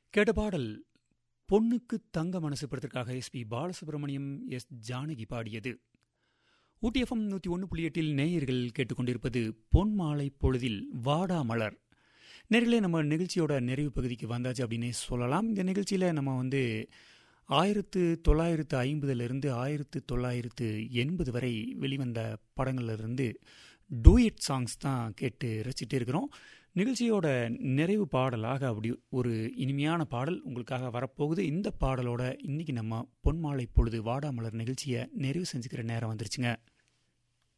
கேட்ட பாடல் பொண்ணுக்கு தங்க மனசு படத்திற்காக எஸ்பி பாலசுப்ரமணியம் எஸ் ஜானகி பாடியது ஊட்டி எஃப்எம் நூற்றி ஒன்று புள்ளி எட்டில் நேயர்கள் கேட்டுக்கொண்டிருப்பது பொன் மாலை பொழுதில் வாடா மலர் நேரிலே நம்ம நிகழ்ச்சியோட நிறைவு பகுதிக்கு வந்தாச்சு அப்படின்னே சொல்லலாம் இந்த நிகழ்ச்சியில் நம்ம வந்து ஆயிரத்து தொள்ளாயிரத்து ஐம்பதுலேருந்து ஆயிரத்து தொள்ளாயிரத்து எண்பது வரை வெளிவந்த படங்கள்லேருந்து டூயட் சாங்ஸ் தான் கேட்டு ரசிச்சுட்டு இருக்கிறோம் நிகழ்ச்சியோட நிறைவு பாடலாக அப்படி ஒரு இனிமையான பாடல் உங்களுக்காக வரப்போகுது இந்த பாடலோட இன்னைக்கு நம்ம பொன்மாலை பொழுது வாடாமலர் நிகழ்ச்சியை நிறைவு செஞ்சுக்கிற நேரம் வந்துருச்சுங்க